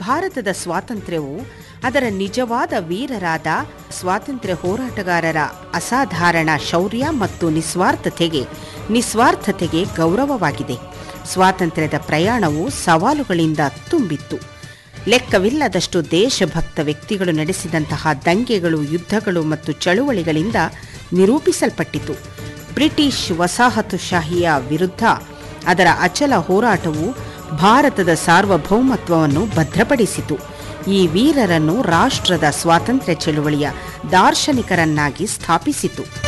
ಭಾರತದ ಸ್ವಾತಂತ್ರ್ಯವು ಅದರ ನಿಜವಾದ ವೀರರಾದ ಸ್ವಾತಂತ್ರ್ಯ ಹೋರಾಟಗಾರರ ಅಸಾಧಾರಣ ಶೌರ್ಯ ಮತ್ತು ನಿಸ್ವಾರ್ಥತೆಗೆ ನಿಸ್ವಾರ್ಥತೆಗೆ ಗೌರವವಾಗಿದೆ ಸ್ವಾತಂತ್ರ್ಯದ ಪ್ರಯಾಣವು ಸವಾಲುಗಳಿಂದ ತುಂಬಿತ್ತು ಲೆಕ್ಕವಿಲ್ಲದಷ್ಟು ದೇಶಭಕ್ತ ವ್ಯಕ್ತಿಗಳು ನಡೆಸಿದಂತಹ ದಂಗೆಗಳು ಯುದ್ಧಗಳು ಮತ್ತು ಚಳುವಳಿಗಳಿಂದ ನಿರೂಪಿಸಲ್ಪಟ್ಟಿತು ಬ್ರಿಟಿಷ್ ವಸಾಹತುಶಾಹಿಯ ವಿರುದ್ಧ ಅದರ ಅಚಲ ಹೋರಾಟವು ಭಾರತದ ಸಾರ್ವಭೌಮತ್ವವನ್ನು ಭದ್ರಪಡಿಸಿತು ಈ ವೀರರನ್ನು ರಾಷ್ಟ್ರದ ಸ್ವಾತಂತ್ರ್ಯ ಚಳುವಳಿಯ ದಾರ್ಶನಿಕರನ್ನಾಗಿ ಸ್ಥಾಪಿಸಿತು